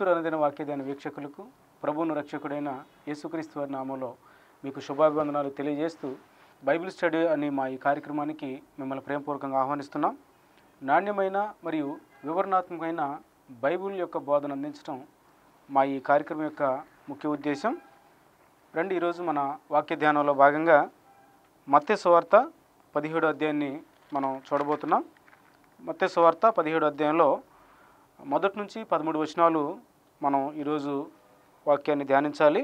క్రీస్తు అనుదిన వాక్యదాన వీక్షకులకు ప్రభువును రక్షకుడైన యేసుక్రీస్తు వారి నామంలో మీకు శుభాభివందనాలు తెలియజేస్తూ బైబిల్ స్టడీ అనే మా ఈ కార్యక్రమానికి మిమ్మల్ని ప్రేమపూర్వకంగా ఆహ్వానిస్తున్నాం నాణ్యమైన మరియు వివరణాత్మకమైన బైబిల్ యొక్క బోధన అందించడం మా ఈ కార్యక్రమం యొక్క ముఖ్య ఉద్దేశం రండి ఈరోజు మన వాక్య ధ్యానంలో భాగంగా మత్స్య సువార్త పదిహేడు అధ్యాయాన్ని మనం చూడబోతున్నాం మత్స్య సువార్త పదిహేడు అధ్యాయంలో మొదటి నుంచి పదమూడు వచనాలు మనం ఈరోజు వాక్యాన్ని ధ్యానించాలి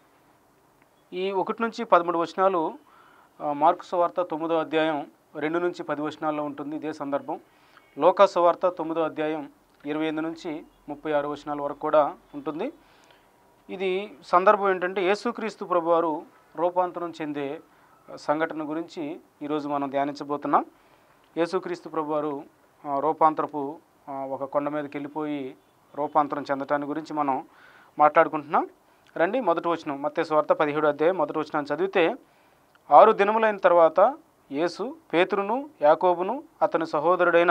ఈ ఒకటి నుంచి పదమూడు వచనాలు ఆ, మార్కు సువార్త తొమ్మిదో అధ్యాయం రెండు నుంచి పది వచనాల్లో ఉంటుంది ఇదే సందర్భం లోకా సువార్త తొమ్మిదో అధ్యాయం ఇరవై ఎనిమిది నుంచి ముప్పై ఆరు వచనాల వరకు కూడా ఉంటుంది ఇది సందర్భం ఏంటంటే యేసుక్రీస్తు ప్రభువారు రూపాంతరం చెందే సంఘటన గురించి ఈరోజు మనం ధ్యానించబోతున్నాం యేసుక్రీస్తు ప్రభువారు ఆ, రూపాంతరపు ఆ, ఒక కొండ మీదకి వెళ్ళిపోయి రూపాంతరం చెందటాన్ని గురించి మనం మాట్లాడుకుంటున్నాం రండి మొదటి వచనం మత్తే స్వార్థ పదిహేడు అధ్యాయం మొదటి వచనం చదివితే ఆరు దినములైన తర్వాత యేసు పేతురును యాకోబును అతని సహోదరుడైన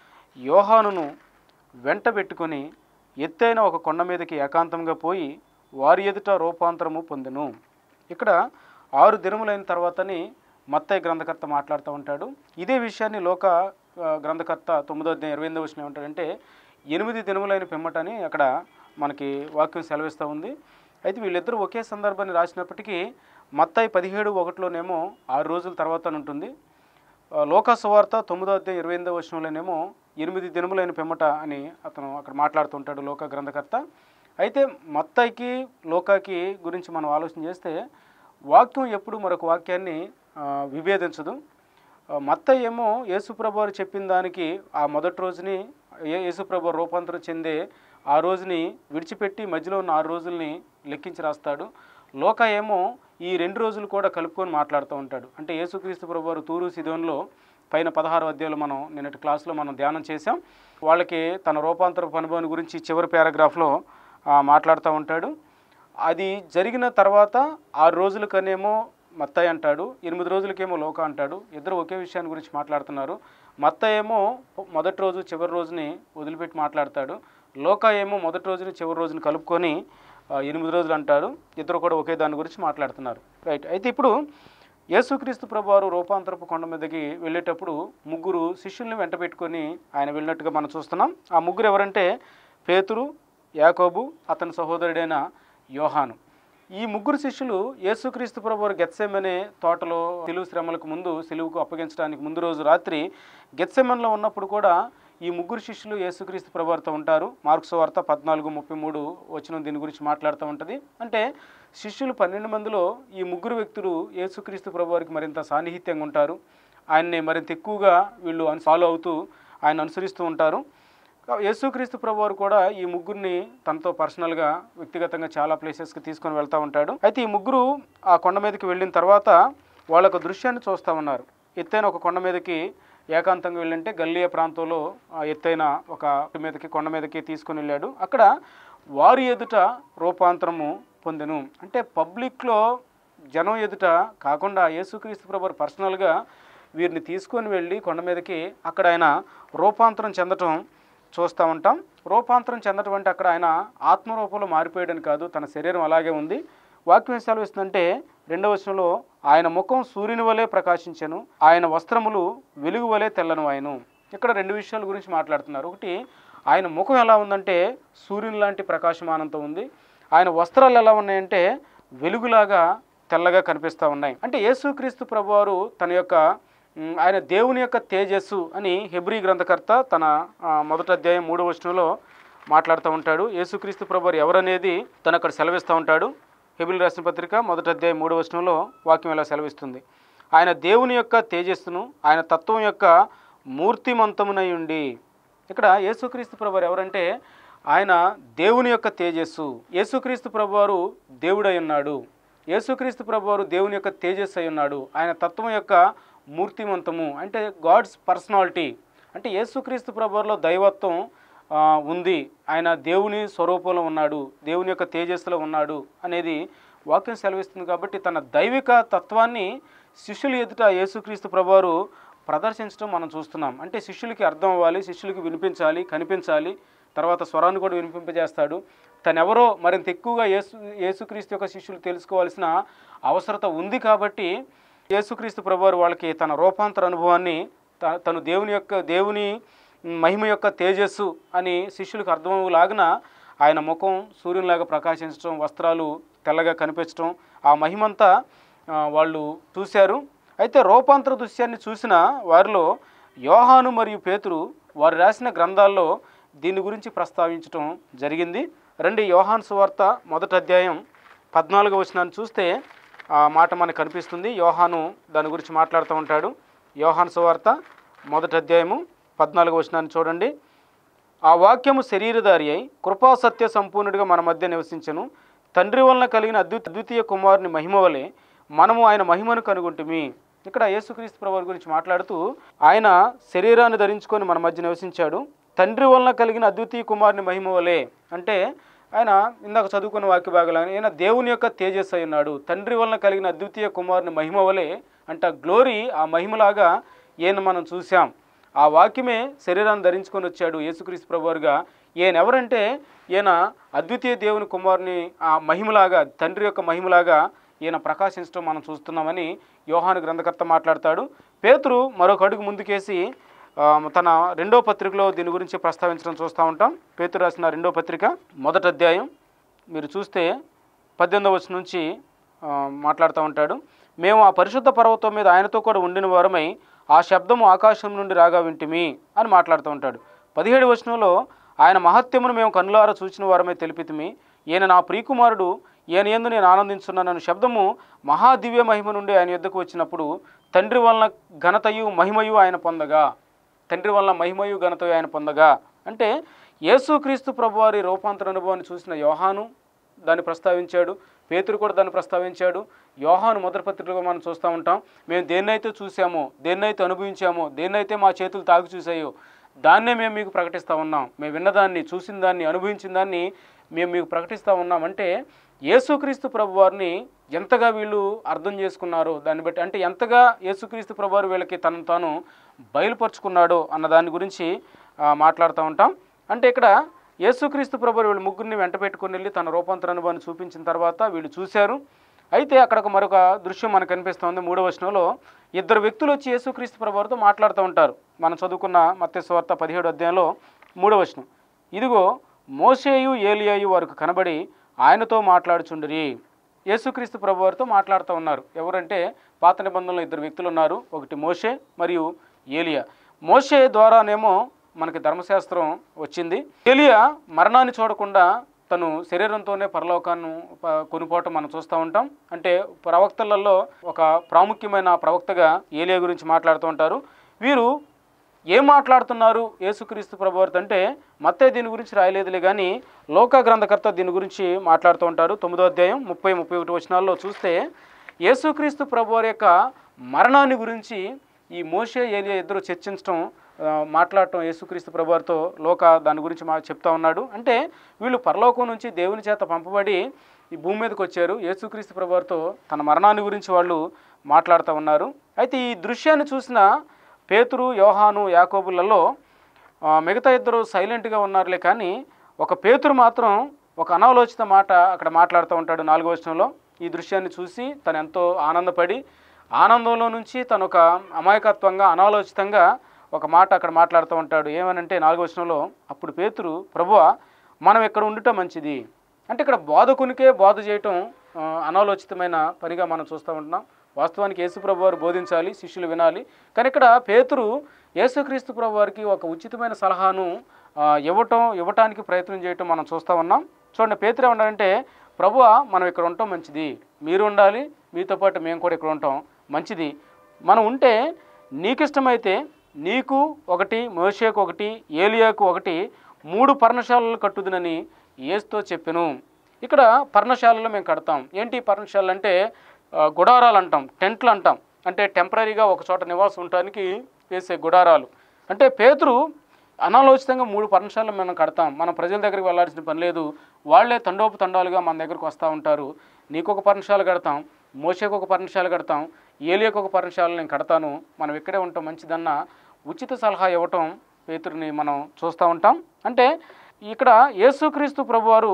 యోహానును వెంట పెట్టుకొని ఎత్తైన ఒక కొండ మీదకి ఏకాంతంగా పోయి వారి ఎదుట రూపాంతరము పొందెను ఇక్కడ ఆరు దినములైన తర్వాతని మత్తయ్య గ్రంథకర్త మాట్లాడుతూ ఉంటాడు ఇదే విషయాన్ని లోక ఆ, గ్రంథకర్త తొమ్మిదో అధ్యాయం ఇరవై ఎనిమిదో వచ్చిన ఏమంటాడంటే ఎనిమిది దినములైన పిమ్మటని అక్కడ మనకి వాక్యం సెలవిస్తూ ఉంది అయితే వీళ్ళిద్దరూ ఒకే సందర్భాన్ని రాసినప్పటికీ మత్తాయి పదిహేడు ఒకటిలోనేమో ఆరు రోజుల తర్వాత ఉంటుంది ఆ, లోకా సువార్త తొమ్మిదో అధ్యాయం ఇరవై ఎనిమిదో వచనంలోనేమో ఎనిమిది దినములైన పిమ్మట అని అతను అక్కడ మాట్లాడుతుంటాడు లోక గ్రంథకర్త అయితే మత్తాయికి లోకాకి గురించి మనం ఆలోచన చేస్తే వాక్యం ఎప్పుడు మరొక వాక్యాన్ని ఆ, విభేదించదు ఆ, మత్తయి ఏమో యేసుప్రభు వారు చెప్పిన దానికి ఆ మొదటి రోజుని ఏ యేసుప్రభు వారు రూపాంతరం చెందే ఆ రోజుని విడిచిపెట్టి మధ్యలో ఉన్న ఆరు రోజుల్ని లెక్కించి రాస్తాడు లోక ఏమో ఈ రెండు రోజులు కూడా కలుపుకొని మాట్లాడుతూ ఉంటాడు అంటే యేసుక్రీస్తు ప్రభు వారు తూరు సిదోన్లో పైన పదహారు అధ్యాయులు మనం నిన్నటి క్లాస్లో మనం ధ్యానం చేసాం వాళ్ళకి తన రూపాంతరపు అనుభవాన్ని గురించి చివరి పారాగ్రాఫ్లో ఆ, మాట్లాడుతూ ఉంటాడు అది జరిగిన తర్వాత ఆరు రోజులకనేమో మత్తయ్య అంటాడు ఎనిమిది రోజులకేమో లోక అంటాడు ఇద్దరు ఒకే విషయాన్ని గురించి మాట్లాడుతున్నారు మత్తయ్య ఏమో మొదటి రోజు చివరి రోజుని వదిలిపెట్టి మాట్లాడతాడు లోక ఏమో మొదటి రోజుని చివరి రోజుని కలుపుకొని ఆ, ఎనిమిది రోజులు అంటాడు ఇద్దరు కూడా ఒకే దాని గురించి మాట్లాడుతున్నారు రైట్ అయితే ఇప్పుడు యేసుక్రీస్తు ప్రభువారు రూపాంతరపు కొండ మీదకి వెళ్ళేటప్పుడు ముగ్గురు శిష్యుల్ని వెంట పెట్టుకొని ఆయన వెళ్ళినట్టుగా మనం చూస్తున్నాం ఆ ముగ్గురు ఎవరంటే పేతురు యాకోబు అతని సహోదరుడైన యోహాను ఈ ముగ్గురు శిష్యులు యేసుక్రీస్తు ప్రభువారు గెత్సెమనే తోటలో సిలువు శ్రమలకు ముందు సిలువుకు అప్పగించడానికి ముందు రోజు రాత్రి గెత్సెమన్లో ఉన్నప్పుడు కూడా ఈ ముగ్గురు శిష్యులు యేసుక్రీస్తు ప్రభువారితో ఉంటారు మార్క్స్ వార్త పద్నాలుగు ముప్పై మూడు వచ్చిన దీని గురించి మాట్లాడుతూ ఉంటుంది అంటే శిష్యులు పన్నెండు మందిలో ఈ ముగ్గురు వ్యక్తులు యేసుక్రీస్తు ప్రభువారికి మరింత సాన్నిహిత్యంగా ఉంటారు ఆయన్ని మరింత ఎక్కువగా వీళ్ళు ఫాలో అవుతూ ఆయన అనుసరిస్తూ ఉంటారు కా- యేసుక్రీస్తు ప్రభువారు కూడా ఈ ముగ్గురిని తనతో పర్సనల్గా వ్యక్తిగతంగా చాలా ప్లేసెస్కి తీసుకొని వెళ్తూ ఉంటాడు అయితే ఈ ముగ్గురు ఆ కొండ మీదకి వెళ్ళిన తర్వాత వాళ్ళ ఒక దృశ్యాన్ని చూస్తూ ఉన్నారు ఎత్తైన ఒక కొండ మీదకి ఏకాంతంగా వెళ్ళంటే గల్లియా ప్రాంతంలో ఆ ఎత్తైన ఒక కొండ మీదకి కొండ మీదకి తీసుకొని వెళ్ళాడు అక్కడ వారి ఎదుట రూపాంతరము పొందెను అంటే పబ్లిక్లో జనం ఎదుట కాకుండా యేసుక్రీస్తు ప్రభు పర్సనల్గా వీరిని తీసుకొని వెళ్ళి కొండ మీదకి అక్కడ ఆయన రూపాంతరం చెందటం చూస్తూ ఉంటాం రూపాంతరం చెందటం అంటే అక్కడ ఆయన ఆత్మరూపంలో మారిపోయాడని కాదు తన శరీరం అలాగే ఉంది వాక్యం సెలవిస్తుందంటే రెండవ వచనంలో ఆయన ముఖం సూర్యుని వలె ప్రకాశించెను ఆయన వస్త్రములు వెలుగు వలె తెల్లను ఆయను ఇక్కడ రెండు విషయాల గురించి మాట్లాడుతున్నారు ఒకటి ఆయన ముఖం ఎలా ఉందంటే సూర్యుని లాంటి ప్రకాశమానంతో ఉంది ఆయన వస్త్రాలు ఎలా ఉన్నాయంటే వెలుగులాగా తెల్లగా కనిపిస్తూ ఉన్నాయి అంటే యేసుక్రీస్తు ప్రభువారు తన యొక్క మ్, ఆయన దేవుని యొక్క తేజస్సు అని హెబ్రీ గ్రంథకర్త తన ఆ, మొదటి అధ్యాయం మూడవ వచనంలో మాట్లాడుతూ ఉంటాడు యేసుక్రీస్తు ప్రభువారు ఎవరనేది తను అక్కడ సెలవిస్తూ ఉంటాడు హెబ్రీ రాసిన పత్రిక మొదటి అధ్యాయం మూడవ వచనంలో వాక్యం ఇలా సెలవిస్తుంది ఆయన దేవుని యొక్క తేజస్సును ఆయన తత్వం యొక్క మూర్తిమంతమునై ఉండి ఇక్కడ యేసుక్రీస్తు ప్రభువారు ఎవరంటే ఆయన దేవుని యొక్క తేజస్సు యేసుక్రీస్తు ప్రభువారు దేవుడై ఉన్నాడు యేసుక్రీస్తు ప్రభువారు దేవుని యొక్క తేజస్సు అయి ఉన్నాడు ఆయన తత్వం యొక్క మూర్తిమంతము అంటే గాడ్స్ పర్సనాలిటీ అంటే యేసుక్రీస్తు ప్రభువారిలో దైవత్వం ఆ, ఉంది ఆయన దేవుని స్వరూపంలో ఉన్నాడు దేవుని యొక్క తేజస్సులో ఉన్నాడు అనేది వాక్యం సెలవిస్తుంది కాబట్టి తన దైవిక తత్వాన్ని శిష్యుల ఎదుట యేసుక్రీస్తు ప్రభువారు ప్రదర్శించడం మనం చూస్తున్నాం అంటే శిష్యులకి అర్థం అవ్వాలి శిష్యులకి వినిపించాలి కనిపించాలి తర్వాత స్వరాన్ని కూడా వినిపింపజేస్తాడు తనెవరో మరింత ఎక్కువగా యేసు యేసుక్రీస్తు యొక్క శిష్యులు తెలుసుకోవాల్సిన అవసరత ఉంది కాబట్టి యేసుక్రీస్తు ప్రభువారు వాళ్ళకి తన రూపాంతర అనుభవాన్ని త- తను దేవుని యొక్క దేవుని మహిమ యొక్క తేజస్సు అని శిష్యులకు అర్థమవులాగిన ఆయన ముఖం సూర్యునిలాగా ప్రకాశించడం వస్త్రాలు తెల్లగా కనిపించడం ఆ మహిమంతా ఆ, వాళ్ళు చూశారు అయితే రూపాంతర దృశ్యాన్ని చూసిన వారిలో యోహాను మరియు పేతురు వారు రాసిన గ్రంథాల్లో దీని గురించి ప్రస్తావించడం జరిగింది రండి యోహాను సువార్త మొదటి అధ్యాయం పద్నాలుగో వచనాన్ని చూస్తే ఆ మాట మనకు కనిపిస్తుంది యోహాను దాని గురించి మాట్లాడుతూ ఉంటాడు యోహాను సువార్త మొదటి అధ్యాయము పద్నాలుగో వచనాన్ని చూడండి ఆ వాక్యము శరీరధారి అయి కృపా సత్య సంపూర్ణుడిగా మన మధ్య నివసించను తండ్రి వలన కలిగిన అద్వి అద్వితీయ కుమారుని మహిమ వలె మనము ఆయన మహిమను కనుగొంటిమి ఇక్కడ యేసుక్రీస్తు ప్రభు గురించి మాట్లాడుతూ ఆయన శరీరాన్ని ధరించుకొని మన మధ్య నివసించాడు తండ్రి వలన కలిగిన అద్వితీయ కుమారుని మహిమ వలె అంటే ఆయన ఇందాక చదువుకున్న వాక్య భాగాలు ఆయన దేవుని యొక్క తేజస్సు అయి ఉన్నాడు తండ్రి వలన కలిగిన అద్వితీయ కుమారుని మహిమ వలె అంటే గ్లోరీ ఆ మహిమలాగా ఈయన మనం చూసాం ఆ వాక్యమే శరీరాన్ని ధరించుకొని వచ్చాడు యేసుక్రీస్తు ప్రభువారుగా ఈయన ఎవరంటే ఈయన అద్వితీయ దేవుని కుమారుని ఆ మహిమలాగా తండ్రి యొక్క మహిమలాగా ఈయన ప్రకాశించడం మనం చూస్తున్నామని యోహాను గ్రంథకర్త మాట్లాడతాడు పేతురు మరొక అడుగు ముందుకేసి ఆ, తన రెండో పత్రికలో దీని గురించి ప్రస్తావించడం చూస్తూ ఉంటాం పేతురు రాసిన రెండో పత్రిక మొదటి అధ్యాయం మీరు చూస్తే పద్దెనిమిదవ వచనం నుంచి ఆ, మాట్లాడుతూ ఉంటాడు మేము ఆ పరిశుద్ధ పర్వతం మీద ఆయనతో కూడా ఉండిన వారమై ఆ శబ్దము ఆకాశం నుండి రాగా వింటిమి అని మాట్లాడుతూ ఉంటాడు పదిహేడు వచనంలో ఆయన మహత్యమును మేము కన్నులారా చూచిన వారమే తెలిపితిమి ఈయన నా ప్రియకుమారుడు ఈయన ఎందు నేను ఆనందించున్నానని శబ్దము మహాదివ్య మహిమ నుండి ఆయన యుద్ధకు వచ్చినప్పుడు తండ్రి వలన ఘనతయు మహిమయు ఆయన పొందగా తండ్రి వలన మహిమయు ఘనతయు ఆయన పొందగా అంటే యేసుక్రీస్తు ప్రభువారి రూపాంతర అనుభవాన్ని చూసిన యోహాను దాన్ని ప్రస్తావించాడు పేతురు కూడా దాన్ని ప్రస్తావించాడు యోహాను మొదటి పత్రికలో మనం చూస్తూ ఉంటాం మేము దేన్నైతే చూసామో దేన్నైతే అనుభవించామో దేన్నైతే మా చేతులు తాగి చూసాయో దాన్నే మేము మీకు ప్రకటిస్తూ ఉన్నాం మేము విన్నదాన్ని చూసిన దాన్ని అనుభవించిన దాన్ని మేము మీకు ప్రకటిస్తూ ఉన్నాం అంటే యేసుక్రీస్తు ప్రభు వారిని ఎంతగా వీళ్ళు అర్థం చేసుకున్నారో దాన్ని బట్టి అంటే ఎంతగా యేసుక్రీస్తు ప్రభు వారు వీళ్ళకి తనను తాను బయలుపరుచుకున్నాడో అన్న దాని గురించి ఆ, మాట్లాడుతూ ఉంటాం అంటే ఇక్కడ యేసుక్రీస్తు ప్రభు వీళ్ళు ముగ్గురిని వెంట పెట్టుకుని వెళ్ళి తన రూపాంతర అనుభవాన్ని చూపించిన తర్వాత వీళ్ళు చూశారు అయితే అక్కడ ఒక మరొక దృశ్యం మనకు కనిపిస్తుంది మూడవ వచనంలో ఇద్దరు వ్యక్తులు వచ్చి యేసుక్రీస్తు ప్రభువారితో మాట్లాడుతూ ఉంటారు మనం చదువుకున్న మత్స్యవార్త పదిహేడు అధ్యాయంలో మూడవ వచనం ఇదిగో మోసేయు ఏలియాయు వారికి కనబడి ఆయనతో మాట్లాడుచుండిరి యేసుక్రీస్తు ప్రభువారితో మాట్లాడుతూ ఉన్నారు ఎవరంటే పాత నిబంధనలో ఇద్దరు వ్యక్తులు ఉన్నారు ఒకటి మోషే మరియు ఏలియా మోషే ద్వారానేమో మనకి ధర్మశాస్త్రం వచ్చింది ఏలియా మరణాన్ని చూడకుండా తను శరీరంతోనే పరలోకాన్ని ప- కొనిపోవటం మనం చూస్తూ ఉంటాం అంటే ప్రవక్తలలో ఒక ప్రాముఖ్యమైన ప్రవక్తగా ఏలియా గురించి మాట్లాడుతూ ఉంటారు వీరు ఏం మాట్లాడుతున్నారు యేసుక్రీస్తు ప్రభువారితో అంటే మత్తే దీని గురించి రాయలేదులే కానీ లోక గ్రంథకర్త దీని గురించి మాట్లాడుతూ ఉంటారు తొమ్మిదో అధ్యాయం ముప్పై ముప్పై ఒకటి వచనాల్లో చూస్తే యేసుక్రీస్తు ప్రభువారి యొక్క మరణాన్ని గురించి ఈ మోషే ఏలియా ఇద్దరు చర్చించడం ఆ, మాట్లాడటం యేసుక్రీస్తు ప్రభువారితో లోక దాని గురించి మా చెప్తా ఉన్నాడు అంటే వీళ్ళు పరలోకం నుంచి దేవుని చేత పంపబడి ఈ భూమి మీదకి వచ్చారు యేసుక్రీస్తు ప్రభువారితో తన మరణాన్ని గురించి వాళ్ళు మాట్లాడుతూ ఉన్నారు అయితే ఈ దృశ్యాన్ని చూసిన పేతురు యోహాను యాకోబులలో ఆ, మిగతా ఇద్దరు సైలెంట్గా ఉన్నారులే కానీ ఒక పేతురు మాత్రం ఒక అనాలోచిత మాట అక్కడ మాట్లాడుతూ ఉంటాడు నాలుగో వచనంలో ఈ దృశ్యాన్ని చూసి తను ఎంతో ఆనందపడి ఆనందంలో నుంచి తను ఒక అమాయకత్వంగా అనాలోచితంగా ఒక మాట అక్కడ మాట్లాడుతూ ఉంటాడు ఏమనంటే నాలుగో వచనంలో అప్పుడు పేతురు ప్రభువా మనం ఇక్కడ ఉండటం మంచిది అంటే ఇక్కడ బోధకునికే బోధ చేయటం ఆ, అనాలోచితమైన పనిగా మనం చూస్తూ ఉంటున్నాం వాస్తవానికి యేసు ప్రభు వారు బోధించాలి శిష్యులు వినాలి కానీ ఇక్కడ పేతురు యేసుక్రీస్తు ప్రభు వారికి ఒక ఉచితమైన సలహాను ఆ, ఇవ్వటం ఇవ్వటానికి ప్రయత్నం చేయటం మనం చూస్తూ ఉన్నాం చూడండి పేతురు ఏమన్నాడంటే ప్రభువా మనం ఇక్కడ ఉండటం మంచిది మీరు ఉండాలి మీతో పాటు మేము కూడా ఇక్కడ ఉంటాం మంచిది మనం ఉంటే నీకు ఇష్టమైతే నీకు ఒకటి మోషేకు ఒకటి ఏలియాకు ఒకటి మూడు పర్ణశాలలు కట్టుదునని ఏసుతో చెప్పెను ఇక్కడ పర్ణశాలలో మేము కడతాం ఏంటి పర్ణశాలలు అంటే ఆ, గుడారాలు అంటాం టెంట్లు అంటాం అంటే టెంపరీగా ఒక చోట నివాసం ఉండటానికి వేసే గుడారాలు అంటే పేతురు అనాలోచితంగా మూడు పర్ణశాలలు మనం కడతాం మనం ప్రజల దగ్గరికి వెళ్ళాల్సిన పని లేదు వాళ్ళే తండోపు తండాలుగా మన దగ్గరకు వస్తూ ఉంటారు నీకు ఒక పర్ణశాల కడతాం మోసేకు ఒక పర్ణశాల కడతాం ఏలియాకు ఒక పర్ణశాల నేను కడతాను మనం ఇక్కడే ఉంటాం మంచిదన్న ఉచిత సలహా ఇవ్వటం పేతురిని మనం చూస్తూ ఉంటాం అంటే ఇక్కడ యేసుక్రీస్తు ప్రభువారు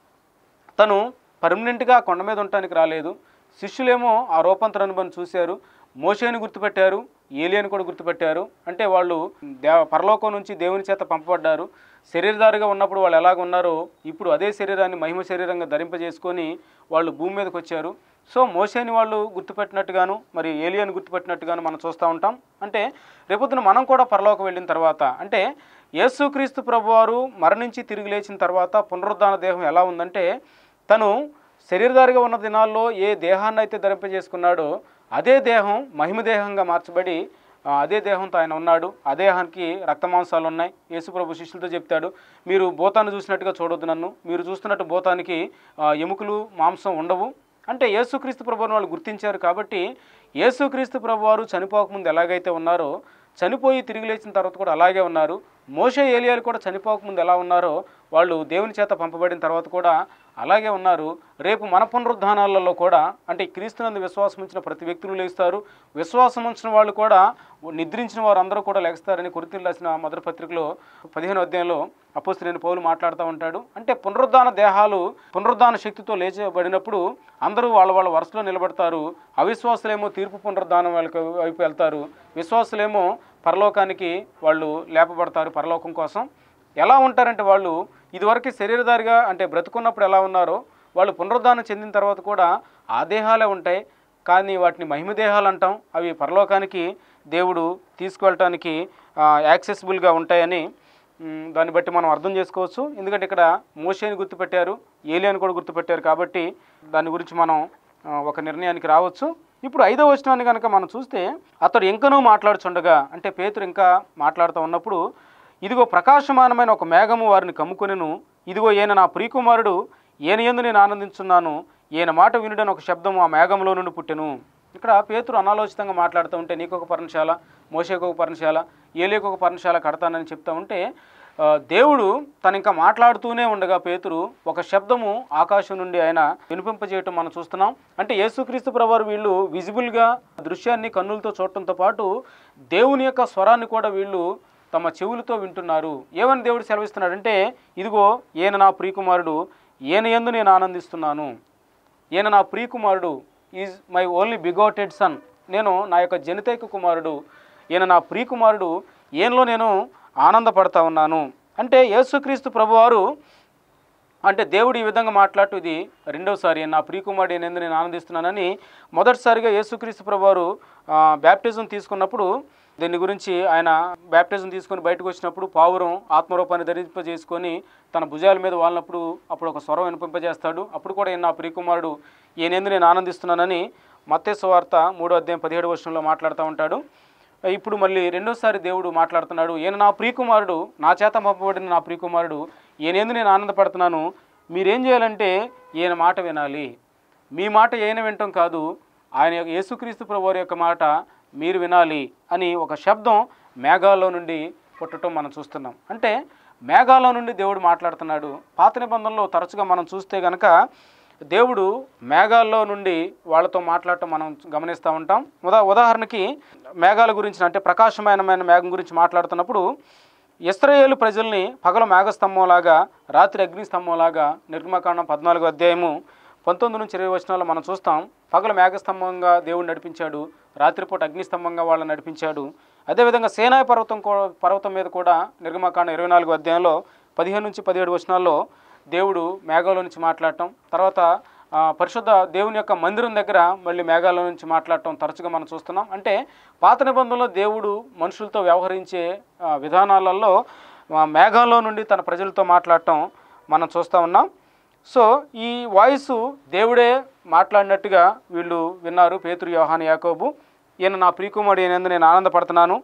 తను పర్మనెంట్గా కొండ మీద ఉండటానికి రాలేదు శిష్యులేమో ఆ రూపాంతర అనుభవం చూశారు మోషేని గుర్తుపెట్టారు ఏలియని కూడా గుర్తుపెట్టారు అంటే వాళ్ళు దే పరలోకం నుంచి దేవుని చేత పంపబడ్డారు శరీరధారిగా ఉన్నప్పుడు వాళ్ళు ఎలాగ ఉన్నారో ఇప్పుడు అదే శరీరాన్ని మహిమ శరీరంగా ధరింపజేసుకొని వాళ్ళు భూమి మీదకి వచ్చారు సో మోసేని వాళ్ళు గుర్తుపెట్టినట్టుగాను మరి ఏలియన్ గుర్తుపెట్టినట్టుగాను మనం చూస్తూ ఉంటాం అంటే రేపొద్దున మనం కూడా పరలోకం వెళ్ళిన తర్వాత అంటే యేసుక్రీస్తు ప్రభువారు మరణించి తిరిగి లేచిన తర్వాత పునరుద్ధాన దేహం ఎలా ఉందంటే తను శరీరధారిగా ఉన్న దినాల్లో ఏ దేహాన్ని అయితే ధరింపజేసుకున్నాడో అదే దేహం మహిమ దేహంగా మార్చబడి ఆ, అదే దేహంతో ఆయన ఉన్నాడు ఆ దేహానికి రక్తమాంసాలు ఉన్నాయి యేసుప్రభు శిష్యులతో చెప్తాడు మీరు భూతాన్ని చూసినట్టుగా చూడొద్దు నన్ను మీరు చూస్తున్నట్టు భూతానికి ఆ, ఎముకలు మాంసం ఉండవు అంటే యేసుక్రీస్తు ప్రభువుని వాళ్ళు గుర్తించారు కాబట్టి యేసుక్రీస్తు ప్రభువారు చనిపోకముందు ఎలాగైతే ఉన్నారో చనిపోయి తిరిగి లేచిన తర్వాత కూడా అలాగే ఉన్నారు మోషే ఏలియాలు కూడా చనిపోకముందు ఎలా ఉన్నారో వాళ్ళు దేవుని చేత పంపబడిన తర్వాత కూడా అలాగే ఉన్నారు రేపు మన పునరుద్ధానాలలో కూడా అంటే క్రీస్తునందు విశ్వాసం ఉంచిన ప్రతి వ్యక్తులు లేస్తారు విశ్వాసం ఉంచిన వాళ్ళు కూడా నిద్రించిన వారందరూ కూడా లేస్తారని కొరితలు రాసిన మొదటి పత్రికలో పదిహేను అధ్యాయంలో అపోస్తులైన పౌలు మాట్లాడుతూ ఉంటాడు అంటే పునరుద్ధాన దేహాలు పునరుద్ధాన శక్తితో లేచబడినప్పుడు అందరూ వాళ్ళ వాళ్ళ వరుసలో నిలబడతారు అవిశ్వాసులేమో తీర్పు పునరుద్ధానం వాళ్ళకి వైపు వెళ్తారు విశ్వాసులేమో పరలోకానికి వాళ్ళు లేపబడతారు పరలోకం కోసం ఎలా ఉంటారంటే వాళ్ళు ఇదివరకు శరీరధారిగా అంటే బ్రతుకున్నప్పుడు ఎలా ఉన్నారో వాళ్ళు పునరుద్ధానం చెందిన తర్వాత కూడా ఆ దేహాలే ఉంటాయి కానీ వాటిని మహిమ దేహాలు అంటాం అవి పరలోకానికి దేవుడు తీసుకువెళ్ళటానికి యాక్సెసిబుల్గా ఉంటాయని మ్, దాన్ని బట్టి మనం అర్థం చేసుకోవచ్చు ఎందుకంటే ఇక్కడ మోషేని గుర్తుపెట్టారు ఏలియాని కూడా గుర్తుపెట్టారు కాబట్టి దాని గురించి మనం ఆ, ఒక నిర్ణయానికి రావచ్చు ఇప్పుడు ఐదవ వచనాన్ని కనుక మనం చూస్తే అతడు ఇంకనూ మాట్లాడుచుండగా అంటే పేతురు ఇంకా మాట్లాడుతూ ఉన్నప్పుడు ఇదిగో ప్రకాశమానమైన ఒక మేఘము వారిని కమ్ముకొనెను ఇదిగో ఈయన నా ప్రియకుమారుడు ఈయన ఎందు నేను ఆనందించున్నాను ఈయన మాట వినుడని ఒక శబ్దము ఆ మేఘంలో నుండి పుట్టెను ఇక్కడ పేతురు అనాలోచితంగా మాట్లాడుతూ ఉంటే నీకు ఒక పర్ణశాల మోషేకు ఒక పర్ణశాల ఏలేకు ఒక పర్ణశాల కడతానని చెప్తా ఉంటే ఆ, దేవుడు తను ఇంకా మాట్లాడుతూనే ఉండగా పేతురు ఒక శబ్దము ఆకాశం నుండి ఆయన వినిపింపజేయటం మనం చూస్తున్నాం అంటే యేసుక్రీస్తు ప్రభువారు వీళ్ళు విజిబుల్గా దృశ్యాన్ని కన్నులతో చూడటంతో పాటు దేవుని యొక్క స్వరాన్ని కూడా వీళ్ళు తమ చెవులతో వింటున్నారు ఏమని దేవుడు సెలవిస్తున్నాడంటే ఇదిగో ఈయన నా ప్రియకుమారుడు ఈయన యందు నేను ఆనందిస్తున్నాను ఈయన నా ప్రియకుమారుడు is my only bigoted son నేను నా యొక్క జనితైక కుమారుడు ఈయన నా ప్రియకుమారుడు ఈయనలో నేను ఆనందపడతా ఉన్నాను అంటే యేసుక్రీస్తు ప్రభువారు అంటే దేవుడు ఈ విధంగా మాట్లాడుతూ ఇది రెండోసారి నా ప్రియకుమారుడు ఈయన యందు నేను ఆనందిస్తున్నానని మొదటిసారిగా యేసుక్రీస్తు ప్రభువారు ఆ, బ్యాప్టిజం తీసుకున్నప్పుడు దీని గురించి ఆయన బ్యాప్టిజం తీసుకొని బయటకు వచ్చినప్పుడు పావురం ఆత్మరూపాన్ని ధరింపజేసుకొని తన భుజాల మీద వాళ్ళనప్పుడు అప్పుడు ఒక స్వరం వినిపింపజేస్తాడు అప్పుడు కూడా ఈయన నా ప్రియకుమారుడు ఈయనందు నేను ఆనందిస్తున్నానని మత్తేసు వార్త మూడో అధ్యాయం పదిహేడు వర్షంలో మాట్లాడుతూ ఉంటాడు ఇప్పుడు మళ్ళీ రెండోసారి దేవుడు మాట్లాడుతున్నాడు ఈయన నా ప్రియకుమారుడు నా చేత పంపబడిన నా ప్రియకుమారుడు ఈయనేందు నేను ఆనందపడుతున్నాను మీరేం చేయాలంటే ఈయన మాట వినాలి మీ మాట ఈయన వినటం కాదు ఆయన యొక్క యేసుక్రీస్తు ప్రభువారి యొక్క మాట మీరు వినాలి అని ఒక శబ్దం మేఘాల్లో నుండి పుట్టడం మనం చూస్తున్నాం అంటే మేఘాల్లో నుండి దేవుడు మాట్లాడుతున్నాడు పాత నిబంధనలో తరచుగా మనం చూస్తే గనక దేవుడు మేఘాల్లో నుండి వాళ్ళతో మాట్లాడటం మనం గమనిస్తూ ఉంటాం ఉదా ఉదాహరణకి మేఘాల గురించి అంటే ప్రకాశమానమైన మేఘం గురించి మాట్లాడుతున్నప్పుడు ఇస్రాయేలు ప్రజల్ని పగల మేఘస్తంభంలాగా రాత్రి అగ్నిస్తంభంలాగా నిర్గమకాండం పద్నాలుగో అధ్యాయము పంతొమ్మిది నుంచి ఇరవై వచనాల్లో మనం చూస్తాం పగల మేఘస్తంభంగా దేవుడు నడిపించాడు రాత్రిపూట అగ్నిస్తంభంగా వాళ్ళని నడిపించాడు అదేవిధంగా సేనాయ పర్వతం కూ- పర్వతం మీద కూడా నిర్గమకాండం ఇరవై నాలుగు అధ్యాయంలో పదిహేను నుంచి పదిహేడు వచనాల్లో దేవుడు మేఘాల నుంచి మాట్లాడటం తర్వాత ఆ, పరిశుద్ధ దేవుని యొక్క మందిరం దగ్గర మళ్ళీ మేఘాల నుంచి మాట్లాడటం తరచుగా మనం చూస్తున్నాం అంటే పాత నిబంధనలో దేవుడు మనుషులతో వ్యవహరించే ఆ, విధానాలలో ఆ, మేఘాల్లో నుండి తన ప్రజలతో మాట్లాడటం మనం చూస్తూ ఉన్నాం సో ఈ వాయిస్ దేవుడే మాట్లాడినట్టుగా వీళ్ళు విన్నారు పేతురు యోహాన్ యాకోబు ఈయన నా ప్రియకుమారుడు ఈయనందు నేను ఆనందపడుతున్నాను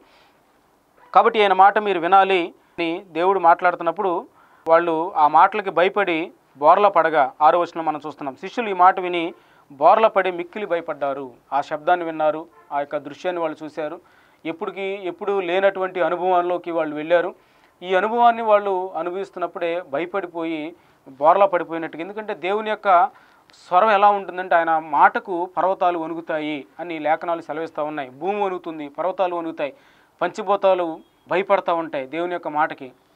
కాబట్టి ఆయన మాట మీరు వినాలి అని దేవుడు మాట్లాడుతున్నప్పుడు వాళ్ళు ఆ మాటలకి భయపడి బోర్ల పడగా ఆరో వచనం మనం చూస్తున్నాం శిష్యులు ఈ మాట విని బోర్ల పడి మిక్కిలి భయపడ్డారు ఆ శబ్దాన్ని విన్నారు ఆ యొక్క దృశ్యాన్ని వాళ్ళు చూశారు ఎప్పుడుకి ఎప్పుడు లేనటువంటి అనుభవంలోకి వాళ్ళు వెళ్ళారు ఈ అనుభవాన్ని వాళ్ళు అనుభవిస్తున్నప్పుడే భయపడిపోయి బోర్లా పడిపోయినట్టుగా ఎందుకంటే దేవుని యొక్క స్వరం ఎలా ఉంటుందంటే ఆయన మాటకు పర్వతాలు వణుకుతాయి అని లేఖనాలు సెలవిస్తూ ఉన్నాయి భూమి వణుకుతుంది పర్వతాలు వణుకుతాయి పంచిపోతాలు భయపడతా ఉంటాయి దేవుని యొక్క మాటకి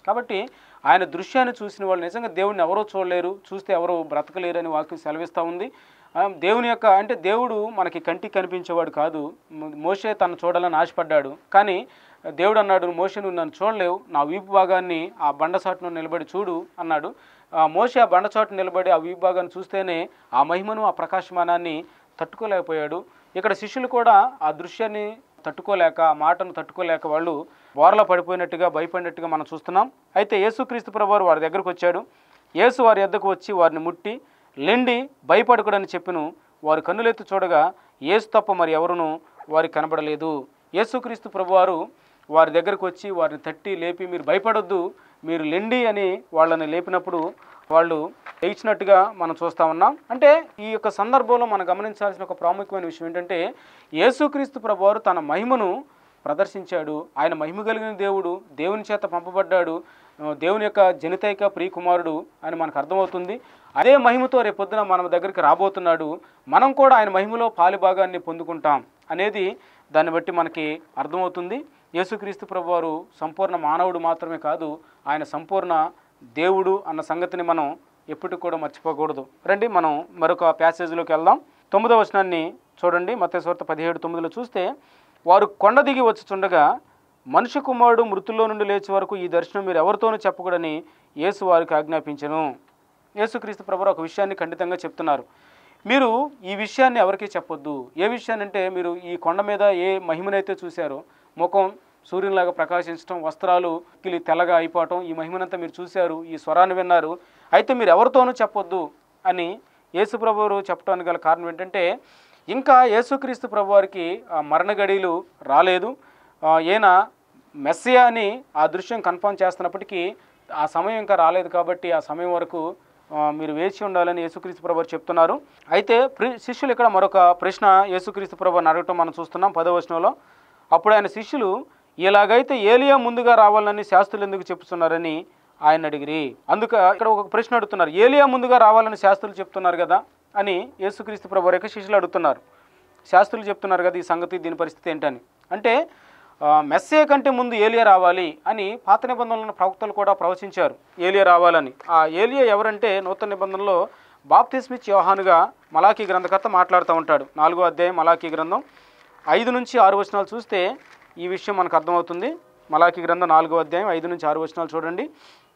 కాబట్టి ఆయన దృశ్యాన్ని చూసిన వాళ్ళు నిజంగా దేవుడిని ఎవరో చూడలేరు చూస్తే ఎవరో బ్రతకలేరు అని వాక్యం సెలవిస్తూ ఉంది ఆ, దేవుని యొక్క అంటే దేవుడు మనకి కంటికి కనిపించేవాడు కాదు మ- మోషే తను చూడాలని ఆశపడ్డాడు కానీ దేవుడు అన్నాడు మోషే నువ్వు నన్ను చూడలేవు నా వీపు భాగాన్ని ఆ బండసాటును నిలబడి చూడు అన్నాడు ఆ మోషే ఆ బండచాటు నిలబడి ఆ వీపు భాగాన్ని చూస్తేనే ఆ మహిమను ఆ ప్రకాశమానాన్ని తట్టుకోలేకపోయాడు ఇక్కడ శిష్యులు కూడా ఆ దృశ్యాన్ని తట్టుకోలేక ఆ మాటను తట్టుకోలేక వాళ్ళు బోరలో పడిపోయినట్టుగా భయపడినట్టుగా మనం చూస్తున్నాం అయితే యేసుక్రీస్తు ప్రభువారు వారి దగ్గరకు వచ్చాడు యేసు వారి యొద్దకు వచ్చి వారిని ముట్టి లెండి భయపడకూడని చెప్పిను వారు కన్నులెత్తి చూడగా యేసు తప్ప మరి ఎవరును వారికి కనబడలేదు యేసుక్రీస్తు ప్రభువారు వారి దగ్గరకు వచ్చి వారిని తట్టి లేపి మీరు భయపడొద్దు మీరు లెండి అని వాళ్ళని లేపినప్పుడు వాళ్ళు లేచినట్టుగా మనం చూస్తా ఉన్నాం అంటే ఈ యొక్క సందర్భంలో మనం గమనించాల్సిన ఒక ప్రాముఖ్యమైన విషయం ఏంటంటే యేసుక్రీస్తు ప్రభువారు తన మహిమను ప్రదర్శించాడు ఆయన మహిమ కలిగిన దేవుడు దేవుని చేత పంపబడ్డాడు ఆ, దేవుని యొక్క జనితైక ప్రియకుమారుడు అని మనకు అర్థమవుతుంది అదే మహిమతో రేపొద్దున మన దగ్గరికి రాబోతున్నాడు మనం కూడా ఆయన మహిమలో పాలిభాగాన్ని పొందుకుంటాం అనేది దాన్ని బట్టి మనకి అర్థమవుతుంది యేసుక్రీస్తు ప్రభువారు సంపూర్ణ మానవుడు మాత్రమే కాదు ఆయన సంపూర్ణ దేవుడు అన్న సంగతిని మనం ఎప్పటికి కూడా మర్చిపోకూడదు రండి మనం మరొక ప్యాసేజ్లోకి వెళ్దాం తొమ్మిదవ వచనాన్ని చూడండి మత్స్వార్త పదిహేడు తొమ్మిదిలో చూస్తే వారు కొండ దిగి వచ్చుచుండగా మనుష్య కుమారుడు మృతుల్లో నుండి లేచే వరకు ఈ దర్శనం మీరు ఎవరితోనూ చెప్పకూడని యేసు వారికి ఆజ్ఞాపించను యేసుక్రీస్తు ప్రభు ఒక విషయాన్ని ఖండితంగా చెప్తున్నారు మీరు ఈ విషయాన్ని ఎవరికీ చెప్పొద్దు ఏ విషయాన్ని అంటే మీరు ఈ కొండ మీద ఏ మహిమనైతే చూశారో ముఖం సూర్యునిలాగా ప్రకాశించడం వస్త్రాలు కిలి తెల్లగా అయిపోవటం ఈ మహిమనంతా మీరు చూశారు ఈ స్వరాన్ని విన్నారు అయితే మీరు ఎవరితోనూ చెప్పొద్దు అని యేసు ప్రభువారు చెప్పడానికి గల కారణం ఏంటంటే ఇంకా యేసుక్రీస్తు ప్రభు వారికి ఆ మరణ గడియలు రాలేదు ఆ, ఈయన మెస్సియా అని ఆ దృశ్యం కన్ఫర్మ్ చేస్తున్నప్పటికీ ఆ సమయం ఇంకా రాలేదు కాబట్టి ఆ సమయం వరకు ఆ, మీరు వేచి ఉండాలని యేసుక్రీస్తు ప్రభు వారు చెప్తున్నారు అయితే ప్రి- శిష్యులు ఇక్కడ మరొక ప్రశ్న యేసుక్రీస్తు ప్రభు వారిని అడగటం మనం చూస్తున్నాం పదవచనంలో అప్పుడు ఆయన శిష్యులు ఇలాగైతే ఏలియా ముందుగా రావాలని శాస్త్రులు ఎందుకు చెప్తున్నారని ఆయన అడిగిరి అందుక ఇక్కడ ఒక ప్రశ్న అడుగుతున్నారు ఏలియా ముందుగా రావాలని శాస్త్రులు చెప్తున్నారు కదా అని యేసుక్రీస్తు ప్రభు వారి యొక్క శిష్యులు అడుగుతున్నారు శాస్త్రులు చెప్తున్నారు కదా ఈ సంగతి దీని పరిస్థితి ఏంటని అంటే ఆ, మెస్సే కంటే ముందు ఏలియా రావాలి అని పాత నిబంధనలో ఉన్న ప్రవక్తలు కూడా ప్రవచించారు ఏలియా రావాలని ఆ ఏలియా ఎవరంటే నూతన నిబంధనలో బాప్తిస్మిచ్ యోహానుగా మలాఖీ గ్రంథకర్త మాట్లాడుతూ ఉంటాడు నాలుగో అధ్యాయం మలాఖీ గ్రంథం ఐదు నుంచి ఆరు వచనాలు చూస్తే ఈ విషయం మనకు అర్థమవుతుంది మలాఖీ గ్రంథం నాలుగో అధ్యాయం ఐదు నుంచి ఆరు వచనాలు చూడండి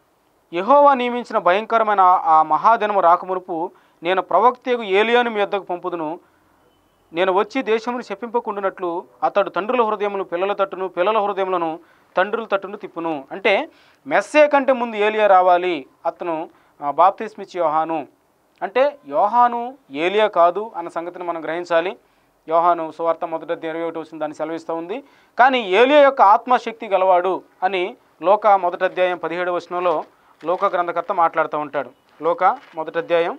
యెహోవా నియమించిన భయంకరమైన ఆ- ఆ మహాదినము రాకమునుపు నేను ప్రవక్తకు ఏలియాను మీ వద్దకు పంపుదును నేను వచ్చి దేశమును చెప్పింపకుండునట్లు అతడు తండ్రుల హృదయమును పిల్లల తట్టును పిల్లల హృదయములను తండ్రుల తట్టును తిప్పును అంటే మెస్సే కంటే ముందు ఏలియా రావాలి అతను బాప్తిస్మిచ్ యోహాను అంటే యోహాను ఏలియా కాదు అన్న సంగతిని మనం గ్రహించాలి యోహాను సువార్త మొదట ఇరవై ఒకటి వచ్చిన దాన్ని సెలవిస్తూ ఉంది కానీ ఏలియా యొక్క ఆత్మశక్తి గలవాడు అని లోక మొదటి అధ్యాయం పదిహేడు వచనంలో లోక గ్రంథకర్త మాట్లాడుతూ ఉంటాడు లోక మొదటి అధ్యాయం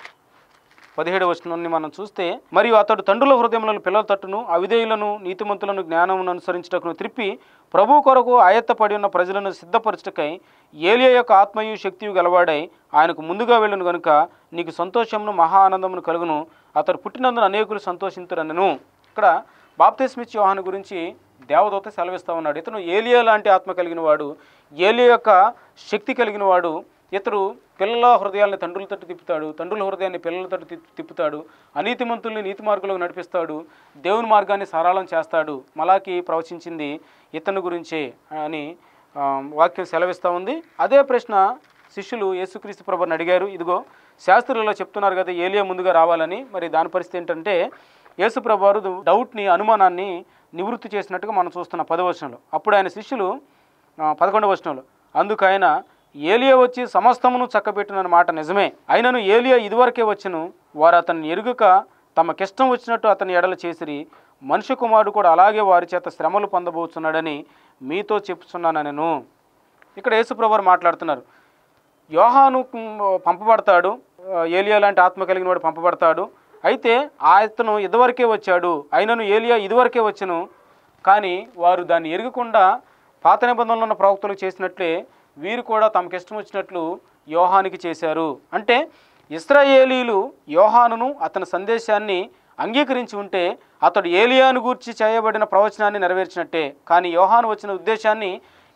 పదిహేడు వచనాన్ని మనం చూస్తే మరియు అతడు తండ్రుల హృదయములను పిల్లల తట్టును అవిధేయులను నీతిమంతులను జ్ఞానమును అనుసరించుటకును త్రిప్పి ప్రభు కొరకు ఆయత్తపడి ఉన్న ప్రజలను సిద్ధపరచుటకై ఏలియా యొక్క ఆత్మయు శక్తియు గలవాడై ఆయనకు ముందుగా వెళ్ళును గనుక నీకు సంతోషమును మహా ఆనందమును కలుగును అతడు పుట్టినందున అనేకులు సంతోషింతురనను ఇక్కడ బాప్తిస్మిచ్ యోహాను గురించి దేవదూత సెలవిస్తూ ఉన్నాడు ఇతను ఏలియా లాంటి ఆత్మ కలిగిన వాడు ఏలియా యొక్క శక్తి కలిగిన వాడు ఇతడు పిల్లల హృదయాల్ని తండ్రుల తట్టు తిప్పుతాడు తండ్రుల హృదయాన్ని పిల్లల తట్టు తిప్- తిప్పుతాడు అనీతిమంతుల్ని నీతి మార్గంలోకి నడిపిస్తాడు దేవుని మార్గాన్ని సరళం చేస్తాడు మలాకి ప్రవచించింది ఇతని గురించే అని ఆ, వాక్యం సెలవిస్తూ ఉంది అదే ప్రశ్న శిష్యులు యేసుక్రీస్తు ప్రభుని అడిగారు ఇదిగో శాస్త్రులలో చెప్తున్నారు కదా ఏలియా ముందుగా రావాలని మరి దాని పరిస్థితి ఏంటంటే యేసు ప్రభువారు డౌట్ని అనుమానాన్ని నివృత్తి చేసినట్టుగా మనం చూస్తున్నాం పదవచనంలో అప్పుడు ఆయన శిష్యులు ఆ, పదకొండవ వచనంలో అందుకు ఆయన ఏలియా వచ్చి సమస్తమును చక్కబెట్టిన మాట నిజమే అయినను ఏలియా ఇదివరకే వచ్చును వారు అతన్ని ఎరుగక తమకిష్టం వచ్చినట్టు అతని ఎడల చేసిరి మనుష్య కుమారుడు కూడా అలాగే వారి చేత శ్రమలు పొందబోతున్నాడని మీతో చెప్తున్నాను నేను ఇక్కడ యేసుప్రభువారు మాట్లాడుతున్నారు యోహాను మ్, పంపబడతాడు ఆ, ఏలియా లాంటి ఆత్మ కలిగిన వాడు పంపబడతాడు అయితే అతను ఇదివరకే వచ్చాడు అయినను ఏలియా ఇదివరకే వచ్చును కానీ వారు దాన్ని ఎరగకుండా పాత నిబంధనలో ఉన్న ప్రవక్తలు చేసినట్లే వీరు కూడా తమకి ఇష్టం వచ్చినట్లు యోహానికి చేశారు అంటే ఇస్రాయేలీలు యోహానును అతని సందేశాన్ని అంగీకరించి ఉంటే అతడు ఏలియాను గూర్చి చేయబడిన ప్రవచనాన్ని నెరవేర్చినట్టే కానీ యోహాను వచ్చిన ఉద్దేశాన్ని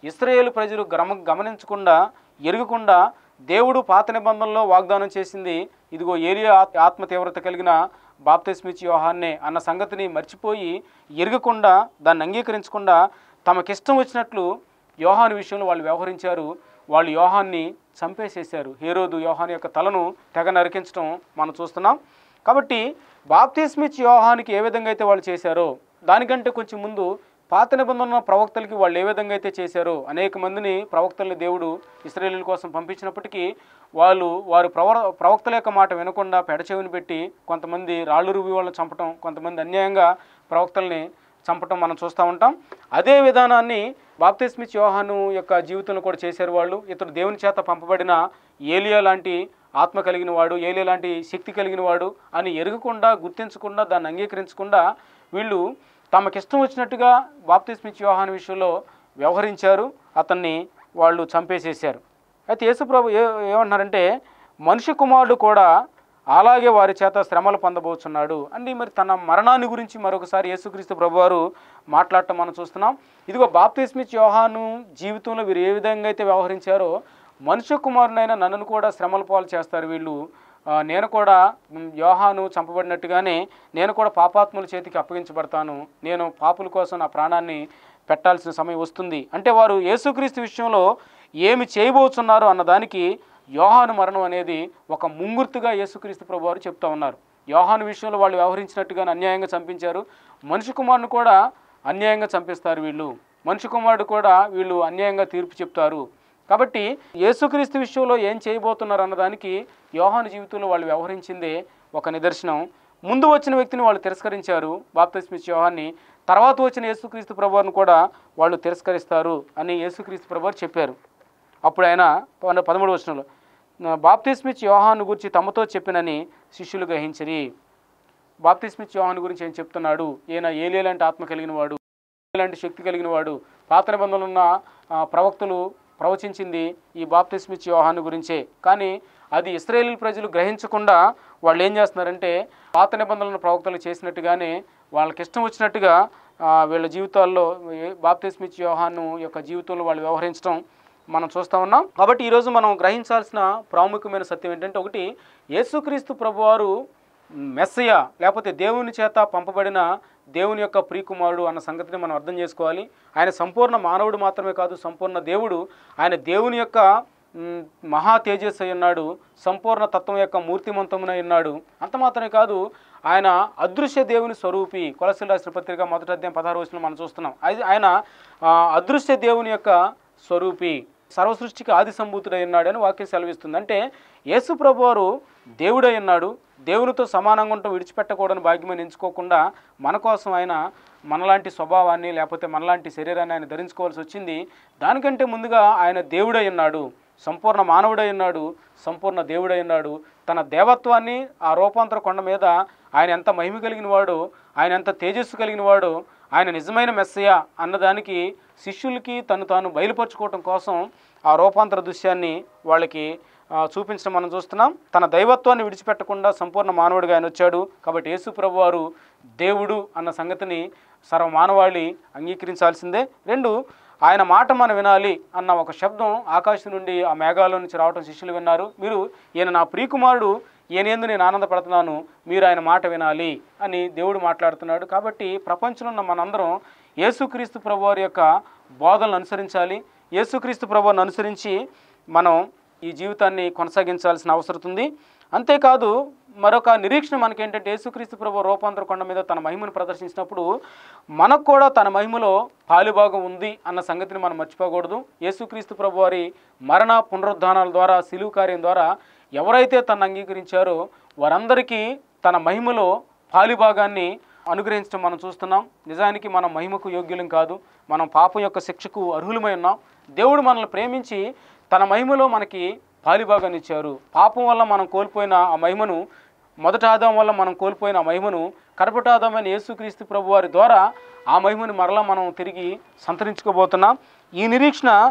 ఇస్రాయేలు ప్రజలు గమ గమనించకుండా ఎరగకుండా దేవుడు పాత నిబంధనలో వాగ్దానం చేసింది ఇదిగో ఏలియా ఆత్- ఆత్మ తీవ్రత కలిగిన బాప్తిస్మిచ్ యోహాన్నే అన్న సంగతిని మర్చిపోయి ఎరగకుండా దాన్ని అంగీకరించకుండా తమకిష్టం వచ్చినట్లు యోహాను విషయంలో వాళ్ళు వ్యవహరించారు వాళ్ళు యోహాన్ని చంపేసేశారు హేరోదు యోహాన్ యొక్క తలను తెగ నరికించడం మనం చూస్తున్నాం కాబట్టి బాప్తిస్మిచ్ యోహానికి ఏ విధంగా అయితే వాళ్ళు చేశారో దానికంటే కొంచెం ముందు పాత నిబంధన ప్రవక్తలకి వాళ్ళు ఏ విధంగా అయితే చేశారో అనేక మందిని ప్రవక్తల్ని దేవుడు ఇస్రాయేలీల కోసం పంపించినప్పటికీ వాళ్ళు వారు ప్రవర ప్రవక్తల యొక్క మాట వినకుండా పెడచెవిని పెట్టి కొంతమంది రాళ్ళు రువి వాళ్ళని చంపటం కొంతమంది అన్యాయంగా ప్రవక్తల్ని చంపటం మనం చూస్తూ ఉంటాం అదే విధానాన్ని బాప్తిస్మిచ్ యోహాను యొక్క జీవితంలో కూడా చేశారు వాళ్ళు ఇతడు దేవుని చేత పంపబడిన ఏలియా లాంటి ఆత్మ కలిగిన వాడు ఏలియా లాంటి శక్తి కలిగిన వాడు అని ఎరగకుండా గుర్తించకుండా దాన్ని అంగీకరించకుండా వీళ్ళు తమకిష్టం వచ్చినట్టుగా బాప్తిస్మిచ్ యోహాను విషయంలో వ్యవహరించారు అతన్ని వాళ్ళు చంపేసేశారు అయితే యేసుప్రభు ఏ ఏమంటున్నారంటే మనిషి కుమారుడు కూడా అలాగే వారి చేత శ్రమలు పొందబోతున్నాడు అని మరి తన మరణాన్ని గురించి మరొకసారి యేసుక్రీస్తు ప్రభువారు మాట్లాడటం మనం చూస్తున్నాం ఇదిగో బాప్తిస్మిచ్ యోహాను జీవితంలో వీరు ఏ విధంగా అయితే వ్యవహరించారో మనుష్య కుమారునైనా నన్ను కూడా శ్రమల పాలు చేస్తారు వీళ్ళు ఆ, నేను కూడా మ్, యోహాను చంపబడినట్టుగానే నేను కూడా పాపాత్ముల చేతికి అప్పగించబడతాను నేను పాపుల కోసం నా ప్రాణాన్ని పెట్టాల్సిన సమయం వస్తుంది అంటే వారు యేసుక్రీస్తు విషయంలో ఏమి చేయబోతున్నారు అన్నదానికి యోహాను మరణం అనేది ఒక ముంగుర్తుగా యేసుక్రీస్తు ప్రభు వారు చెప్తా ఉన్నారు యోహాను విషయంలో వాళ్ళు వ్యవహరించినట్టుగానే అన్యాయంగా చంపించారు మనిషి కుమారుని కూడా అన్యాయంగా చంపిస్తారు వీళ్ళు మనిషి కుమారుడు కూడా వీళ్ళు అన్యాయంగా తీర్పు చెప్తారు కాబట్టి యేసుక్రీస్తు విషయంలో ఏం చేయబోతున్నారు అన్నదానికి యోహాను జీవితంలో వాళ్ళు వ్యవహరించిందే ఒక నిదర్శనం ముందు వచ్చిన వ్యక్తిని వాళ్ళు తిరస్కరించారు బాప్తిస్మిచ్ యోహాన్ని తర్వాత వచ్చిన యేసుక్రీస్తు ప్రభువారిని కూడా వాళ్ళు తిరస్కరిస్తారు అని యేసుక్రీస్తు ప్రభువారు చెప్పారు అప్పుడు ఆయన పద- పదమూడు వచనంలో బాప్తిస్మిచ్ యోహాను గురించి తమతో చెప్పినని శిష్యులు గ్రహించరి బాప్తిస్మిచ్ యోహాను గురించి ఏం చెప్తున్నాడు ఈయన ఏలే లాంటి ఆత్మ కలిగిన వాడు లాంటి శక్తి కలిగిన వాడు పాత నిబంధనలు ఉన్న ఆ, ప్రవక్తలు ప్రవచించింది ఈ బాప్తిస్మిచ్ యోహాను గురించే కానీ అది ఇస్రాయేలీ ప్రజలు గ్రహించకుండా వాళ్ళు ఏం చేస్తున్నారంటే పాత నిబంధనలను ప్రవక్తలు చేసినట్టుగానే వాళ్ళకి ఇష్టం వచ్చినట్టుగా ఆ, వీళ్ళ జీవితాల్లో ఏ- బాప్తిస్మిచ్ యోహాను యొక్క జీవితంలో వాళ్ళు వ్యవహరించడం మనం చూస్తూ ఉన్నాం కాబట్టి ఈరోజు మనం గ్రహించాల్సిన ప్రాముఖ్యమైన సత్యం ఏంటంటే ఒకటి యేసుక్రీస్తు ప్రభువారు మెస్సయ లేకపోతే దేవుని చేత పంపబడిన దేవుని యొక్క ప్రియకుమారుడు అన్న సంగతిని మనం అర్థం చేసుకోవాలి ఆయన సంపూర్ణ మానవుడు మాత్రమే కాదు సంపూర్ణ దేవుడు ఆయన దేవుని యొక్క మ్, మహా తేజస్సు అయి ఉన్నాడు సంపూర్ణ తత్వం యొక్క మూర్తిమంతమునై ఉన్నాడు అంత మాత్రమే కాదు ఆయన అదృశ్య దేవుని స్వరూపి కొలసిల రాసిన పత్రిక మొదటి అధ్యాయం పదహారు వచ్చిన మనం చూస్తున్నాం అది ఆయన ఆ, అదృశ్య దేవుని యొక్క స్వరూపి సర్వసృష్టికి ఆది సంభూతుడై ఉన్నాడని వాక్యం సెలవిస్తుంది అంటే యేసు ప్రభువారు దేవుడై ఉన్నాడు దేవునితో సమానంగా ఉండటం విడిచిపెట్టకూడని భాగ్యమని ఎంచుకోకుండా మన కోసం ఆయన మనలాంటి స్వభావాన్ని లేకపోతే మనలాంటి శరీరాన్ని ఆయన ధరించుకోవాల్సి వచ్చింది దానికంటే ముందుగా ఆయన దేవుడై ఉన్నాడు సంపూర్ణ మానవుడై ఉన్నాడు సంపూర్ణ దేవుడై ఉన్నాడు తన దేవత్వాన్ని ఆ రూపాంతర కొండ మీద ఆయన ఎంత మహిమ కలిగిన వాడు ఆయన ఎంత తేజస్సు కలిగిన వాడు ఆయన నిజమైన మెస్సయ అన్నదానికి శిష్యులకి తను తాను బయలుపరచుకోవటం కోసం ఆ రూపాంతర దృశ్యాన్ని వాళ్ళకి ఆ, చూపించడం మనం చూస్తున్నాం తన దైవత్వాన్ని విడిచిపెట్టకుండా సంపూర్ణ మానవుడిగా ఆయన వచ్చాడు కాబట్టి యేసు ప్రభు వారు దేవుడు అన్న సంగతిని సర్వ మానవాళి అంగీకరించాల్సిందే రెండు ఆయన మాట మనం వినాలి అన్న ఒక శబ్దం ఆకాశం నుండి ఆ మేఘాల నుంచి రావటం శిష్యులు విన్నారు మీరు ఈయన నా ప్రియకుమారుడు ఈయన ఎందు నేను ఆనందపడుతున్నాను మీరు ఆయన మాట వినాలి అని దేవుడు మాట్లాడుతున్నాడు కాబట్టి ప్రపంచంలో ఉన్న మనందరం యేసుక్రీస్తు ప్రభువారి యొక్క బోధనలు అనుసరించాలి యేసుక్రీస్తు ప్రభువారిని అనుసరించి మనం ఈ జీవితాన్ని కొనసాగించాల్సిన అవసరం ఉంది అంతేకాదు మరొక నిరీక్షణ మనకేంటంటే యేసుక్రీస్తు ప్రభు రూపాంతర కొండ మీద తన మహిమను ప్రదర్శించినప్పుడు మనకు కూడా తన మహిమలో పాలుభాగం ఉంది అన్న సంగతిని మనం మర్చిపోకూడదు యేసుక్రీస్తు ప్రభు వారి మరణ పునరుద్ధానాల ద్వారా సిలువు కార్యం ద్వారా ఎవరైతే తను అంగీకరించారో వారందరికీ తన మహిమలో పాలిభాగాన్ని అనుగ్రహించడం మనం చూస్తున్నాం నిజానికి మనం మహిమకు యోగ్యులం కాదు మనం పాపం యొక్క శిక్షకు అర్హులమై ఉన్నాం దేవుడు మనల్ని ప్రేమించి తన మహిమలో మనకి పాలిభాగాన్ని ఇచ్చారు పాపం వల్ల మనం కోల్పోయిన ఆ మహిమను మొదటి ఆదాం వల్ల మనం కోల్పోయిన ఆ మహిమను కడపటి ఆదామైన యేసుక్రీస్తు ప్రభు వారి ద్వారా ఆ మహిమను మరలా మనం తిరిగి సంతరించుకోబోతున్నాం ఈ నిరీక్షణ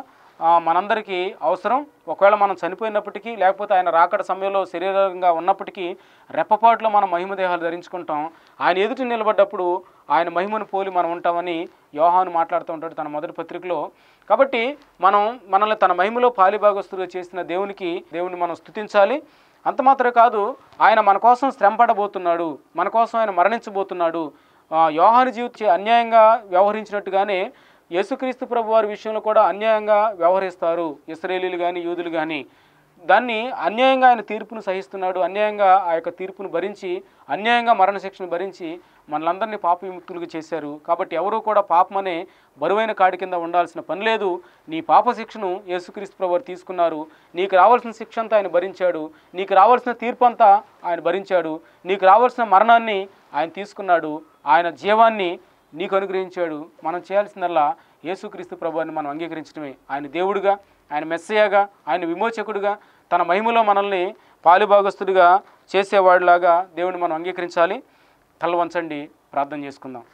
ఆ, మనందరికీ అవసరం ఒకవేళ మనం చనిపోయినప్పటికీ లేకపోతే ఆయన రాకడ సమయంలో శరీరంగా ఉన్నప్పటికీ రెప్పపాటులో మనం మహిమ దేహాలు ధరించుకుంటాం ఆయన ఎదుటి నిలబడ్డప్పుడు ఆయన మహిమను పోలి మనం ఉంటామని యోహాను మాట్లాడుతూ ఉంటాడు తన మొదటి పత్రికలో కాబట్టి మనం మనల్ని తన మహిమలో పాలిభాగస్తులుగా చేసిన దేవునికి దేవుని మనం స్తుతించాలి అంత మాత్రమే కాదు ఆయన మన కోసం శ్రమపడబోతున్నాడు మన కోసం ఆయన మరణించబోతున్నాడు ఆ, యోహాను జీవిత అన్యాయంగా వ్యవహరించినట్టుగానే యేసుక్రీస్తు ప్రభు వారి విషయంలో కూడా అన్యాయంగా వ్యవహరిస్తారు ఇస్రాయేలీలు కానీ యూదులు కానీ దాన్ని అన్యాయంగా ఆయన తీర్పును సహిస్తున్నాడు అన్యాయంగా ఆ యొక్క తీర్పును భరించి అన్యాయంగా మరణశిక్షను భరించి మనలందరినీ పాప విముక్తులుగా చేశారు కాబట్టి ఎవరూ కూడా పాపమనే బరువైన కాడి కింద ఉండాల్సిన పని లేదు నీ పాప శిక్షను యేసుక్రీస్తు ప్రభు వారు తీసుకున్నారు నీకు రావాల్సిన శిక్ష అంతా ఆయన భరించాడు నీకు రావాల్సిన తీర్పు అంతా ఆయన భరించాడు నీకు రావాల్సిన మరణాన్ని ఆయన తీసుకున్నాడు ఆయన జీవాన్ని నీకు అనుగ్రహించాడు మనం చేయాల్సిందల్లా యేసుక్రీస్తు ప్రభువాన్ని మనం అంగీకరించడమే ఆయన దేవుడుగా ఆయన మెస్సయ్యగా ఆయన విమోచకుడుగా తన మహిమలో మనల్ని పాలుభాగస్తుడిగా చేసేవాడిలాగా దేవుని మనం అంగీకరించాలి తల వంచండి ప్రార్థన చేసుకుందాం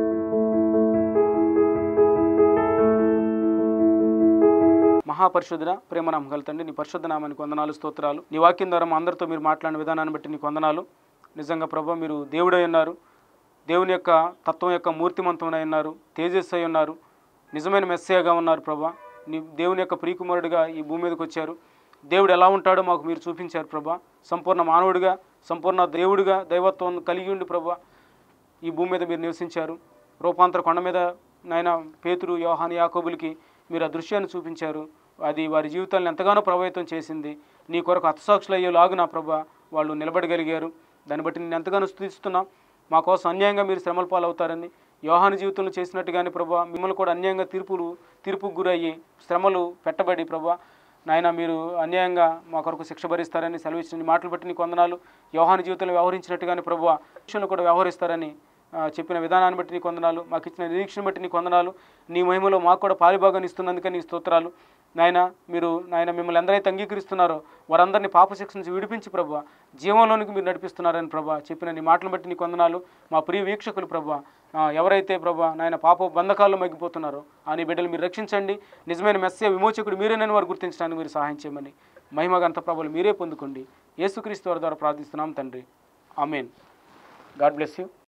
మహాపరిశుద్ధ ప్రేమ నమ్మకాలు తండ్రి నీ పరిశుద్ధ నామానికి వందనాలు స్తోత్రాలు నీ వాక్యం ద్వారా మా అందరితో మీరు మాట్లాడిన విధానాన్ని బట్టి నీకు వందనాలు నిజంగా ప్రభా మీరు దేవుడై ఉన్నారు దేవుని యొక్క తత్వం యొక్క మూర్తిమంతమై ఉన్నారు తేజస్సు అయి ఉన్నారు నిజమైన మెస్సేగా ఉన్నారు ప్రభా నీ దేవుని యొక్క ప్రియకుమారుడిగా ఈ భూమి మీదకి వచ్చారు దేవుడు ఎలా ఉంటాడో మాకు మీరు చూపించారు ప్రభా సంపూర్ణ మానవుడిగా సంపూర్ణ దేవుడిగా దైవత్వం కలిగి ఉండి ప్రభా ఈ భూమి మీద మీరు నివసించారు రూపాంతర కొండ మీద నాయన పేతురు యోహాను యాకోబులకి మీరు ఆ దృశ్యాన్ని చూపించారు అది వారి జీవితాలను ఎంతగానో ప్రభావితం చేసింది నీ కొరకు హతసాక్షులు అయ్యేలాగు నా ప్రభా వాళ్ళు నిలబడగలిగారు దాన్ని బట్టి నేను ఎంతగానో స్థుతిస్తున్నాం మా కోసం అన్యాయంగా మీరు శ్రమల పాలవుతారని యోహాను జీవితంలో చేసినట్టుగానే ప్రభా మిమ్మల్ని కూడా అన్యాయంగా తీర్పులు తీర్పుకు గురయ్యి శ్రమలు పెట్టబడి ప్రభా నాయన మీరు అన్యాయంగా మా కొరకు శిక్ష భరిస్తారని సెలవిచ్చిన నీ మాటలు బట్టి నీకు వందనాలు యోహాను జీవితంలో వ్యవహరించినట్టుగానే ప్రభు శిక్షలు కూడా వ్యవహరిస్తారని ఆ, చెప్పిన విధానాన్ని బట్టి నీకు వందనాలు మాకు ఇచ్చిన నిరీక్షణ బట్టి నీకు వందనాలు నీ మహిమలో మాకు కూడా పాలిభాగాన్ని ఇస్తున్నందుకే నీ స్తోత్రాలు నాయన మీరు నాయన మిమ్మల్ని ఎందరైతే అంగీకరిస్తున్నారో వారందరినీ పాప శిక్ష నుంచి విడిపించి ప్రభా జీవంలోనికి మీరు నడిపిస్తున్నారని ప్రభా చెప్పిన నీ మాటలు బట్టి నీకు వందనాలు మా ప్రియ వీక్షకులు ప్రభా ఆ, ఎవరైతే ప్రభా నాయన పాప బంధకాల్లో మగ్గిపోతున్నారో ఆ నీ బిడ్డలు మీరు రక్షించండి నిజమైన మెస్సే విమోచకుడు మీరేనని వారు గుర్తించడానికి మీరు సహాయం చేయమని మహిమగంత ప్రభులు మీరే పొందుకోండి యేసుక్రీస్తు వారి ద్వారా ప్రార్థిస్తున్నాం తండ్రి ఆమెన్ గాడ్ బ్లెస్ యూ